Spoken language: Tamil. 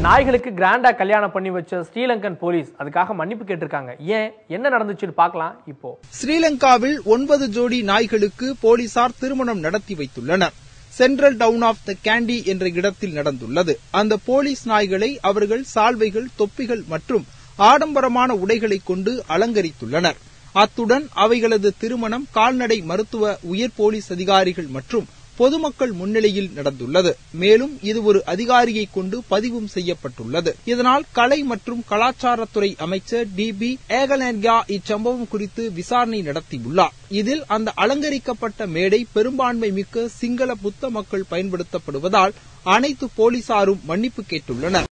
நாய்களுக்கு கிராண்டா கல்யாணம் பண்ணி வச்ச ஸ்ரீலங்கன் போலீஸ் அதுக்காக மன்னிப்பு கேட்டிருக்காங்க ஏன் என்ன நடந்துச்சுன்னு பார்க்கலாம் இப்போ ஸ்ரீலங்காவில் ஒன்பது ஜோடி நாய்களுக்கு போலீசார் திருமணம் நடத்தி வைத்துள்ளனர் central town of the Kandy என்ற இடத்தில் நடந்துள்ளது அந்த போலீஸ் நாய்களை அவர்கள் சால்வைகள் தொப்பிகள் மற்றும் ஆடம்பரமான உடைகளை கொண்டு அலங்கரித்துள்ளனர் அத்துடன் அவைகளது திருமணம் கால்நடை மருத்துவ உயர் போலீஸ் அதிகாரிகள் மற்றும் பொதுமக்கள் முன்னிலையில் நடந்துள்ளது மேலும் இது ஒரு அதிகாரியை கொண்டு பதிவும் செய்யப்பட்டுள்ளது இதனால் கலை மற்றும் கலாச்சாரத்துறை அமைச்சர் டி பி ஏகலேன்யா இச்சம்பவம் குறித்து விசாரணை நடத்தியுள்ளார் இதில் அந்த அலங்கரிக்கப்பட்ட மேடை பெரும்பான்மை மிக்க சிங்கள புத்த மக்கள் பயன்படுத்தப்படுவதால் அனைத்து போலீசாரும் மன்னிப்பு கேட்டுள்ளனர்